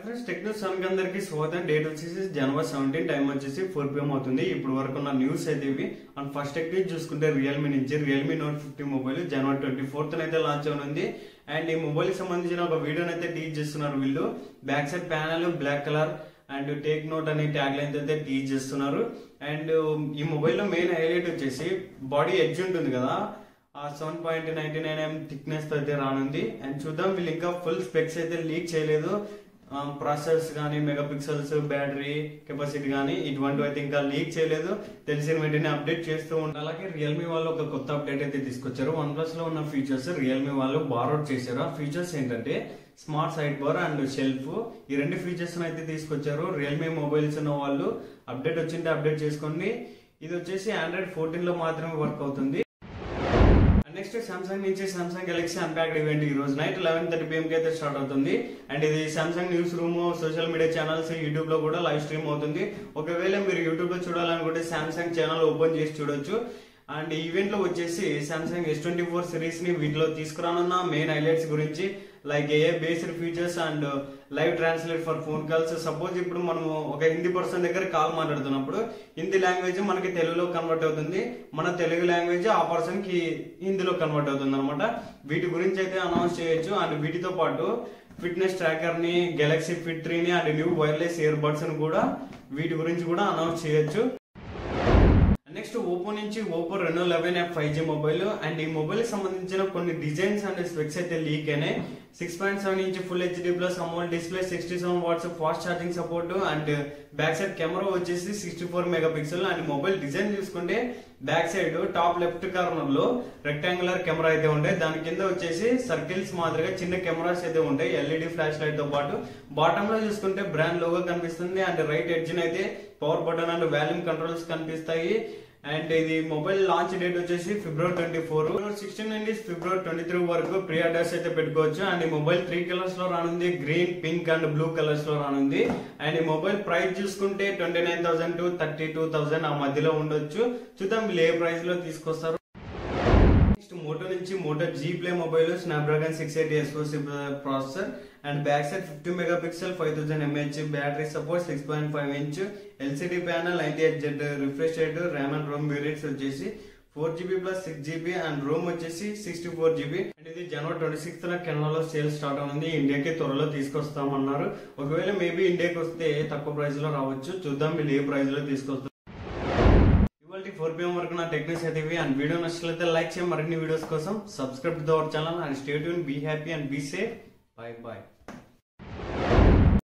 friends techno sun అందరికి స్వాగతం date వచ్చేసి జనవరి సెవెంటీన్ టైం వచ్చేసి ఫోర్ పిఎం అవుతుంది ఇప్పుడు వరకు ఉన్న న్యూస్ అయితే ఇవి అండ్ ఫస్ట్ టెక్నిక్ చూసుకుంటే రియల్మీ నుంచి Realme note fifty mobile January twenty fourth అయితే లాంచ్ అవనుంది అండ్ ఈ మొబైల్ కి సంబంధించిన ఒక వీడియోని అయితే టీచ్ చేస్తున్నారు వీళ్ళు back side panel black colour and take note అనే ట్యాగ్ లైన్ అయితే టీచ్ చేస్తున్నారు అండ్ ఈ మొబైల్లో మెయిన్ హైలైట్ వచ్చేసి బాడీ ఎడ్జ్ ఉంటుంది కదా ఆ seven point ninety nine M thickness తో అయితే రానుంది అండ్ చూద్దాం వీళ్ళు ఇంకా ఫుల్ స్పెక్స్ అయితే లీక్ చేయలేదు ప్రాసెస్ కానీ మెగా పిక్సెల్స్ బ్యాటరీ కెపాసిటీ కానీ ఇటువంటివి అయితే ఇంకా లీక్ చేయలేదు తెలిసిన వెంటనే అప్డేట్ చేస్తూ ఉంటారు అలాగే రియల్మీ వాళ్ళు ఒక కొత్త అప్డేట్ అయితే తీసుకొచ్చారు వన్ ప్లస్ లో ఉన్న ఫీచర్స్ రియల్మీ వాళ్ళు బార్అవుట్ చేశారు ఆ ఫీచర్స్ ఏంటంటే smart side bar and shelf ఈ రెండు ఫీచర్స్ అయితే తీసుకొచ్చారు రియల్మీ మొబైల్స్ ఉన్న వాళ్ళు అప్డేట్ వచ్చింటే అప్డేట్ చేసుకోండి ఇది వచ్చేసి ఆండ్రాయిడ్ ఫోర్టీన్ లో మాత్రమే వర్క్ అవుతుంది నెక్స్ట్ సామ్సంగ్ నుంచి సామ్సంగ్ గెలాక్సీ అన్పాక్డ్ ఈవెంట్ ఈ రోజు నైట్ లెవెన్ థర్టీ పిఎం కి అయితే స్టార్ట్ అవుతుంది అండ్ ఇది Samsung news room social media channels YouTube లో కూడా లైవ్ స్ట్రీమ్ అవుతుంది ఒకవేళ మీరు యూట్యూబ్ లో చూడాలనుకుంటే సామ్సంగ్ ఛానల్ ఓపెన్ చేసి చూడొచ్చు అండ్ ఈవెంట్ లో వచ్చేసి Samsung S twenty four series ని వీటిలో తీసుకురానున్న మెయిన్ హైలైట్స్ గురించి like A based features and live translate for phone calls suppose ఇప్పుడు మనము ఒక హిందీ పర్సన్ దగ్గర కాల్ మాట్లాడుతున్నప్పుడు హిందీ లాంగ్వేజ్ మనకి తెలుగులో కన్వర్ట్ అవుతుంది మన తెలుగు లాంగ్వేజ్ ఆ పర్సన్ కి హిందీలో కన్వర్ట్ అవుతుంది అనమాట వీటి గురించి అయితే అనౌన్స్ చేయొచ్చు అండ్ వీటితో పాటు ఫిట్నెస్ ట్రాకర్ ని గెలాక్సీ ఫిట్ త్రీ ని and new wireless ear buds ని కూడా వీటి గురించి కూడా అనౌన్స్ చేయొచ్చు నెక్స్ట్ ఓపో నుంచి ఓపో రెండు eleven F five G mobile and ఈ మొబైల్ కి సంబంధించిన కొన్ని డిజైన్స్ అండ్ స్పెక్స్ అయితే లీక్ అయినాయి six point seven inch full HD plus AMOLED display sixty seven watts fast charging support and back side camera వచ్చేసి sixty four mega pixel and mobile design చూసుకుంటే back side top left corner లో rectangular camera అయితే ఉంటాయి దాని కింద వచ్చేసి circles మాదిరిగా చిన్న కెమెరాస్ అయితే ఉంటాయి ఎల్ఈడి ఫ్లాష్ లైట్ తో పాటు బాటమ్ లో చూసుకుంటే బ్రాండ్ లోగో కనిపిస్తుంది అండ్ రైట్ ఎడ్జ్ అయితే power button and volume controls కనిపిస్తాయి అండ్ ఇది మొబైల్ లాంచ్ డేట్ వచ్చేసి ఫిబ్రవరి ట్వంటీ ఫోర్ సిక్స్టీన్ నుండి ఫిబ్రవరి ట్వంటీ త్రీ వరకు ప్రీ ఆర్డర్స్ అయితే పెట్టుకోవచ్చు అండ్ ఈ మొబైల్ త్రీ కలర్స్ లో రానుంది green pink and blue colours లో రానుంది అండ్ ఈ మొబైల్ ప్రైస్ చూసుకుంటే twenty nine thousand to thirty two thousand ఆ మధ్యలో ఉండొచ్చు చూద్దాం వీళ్ళు ఏ ప్రైస్ లో తీసుకొస్తారు నెక్స్ట్ మోటో నుంచి Moto G Play mobile Snapdragon six eighty SoC processor and back side fifty mega pixel five thousand mAh battery support six point five inch LCD panel ninety eight Z refresh rate RAM and ROM variants వచ్చేసి four GB plus six GB and ROM వచ్చేసి sixty four GB and ఇది January twenty sixth కెనడాలో sale start అవుతుంది ఇండియాకి త్వరలో తీసుకొస్తామన్నారు ఒకవేళ maybe ఇండియాకి వస్తే తక్కువ ప్రైస్ లో రావచ్చు చూద్దాం వీళ్ళు ఏ ప్రైస్ లో తీసుకొస్తారు ఇవాళ ఫోర్ పిఎం వరకు నా టెక్నిక్స్ అయితే ఇవి అండ్ వీడియో నచ్చినట్లయితే లైక్ చేయండి మరిన్ని వీడియోస్ కోసం subscribe to our channel and stay tune be happy and be safe bye bye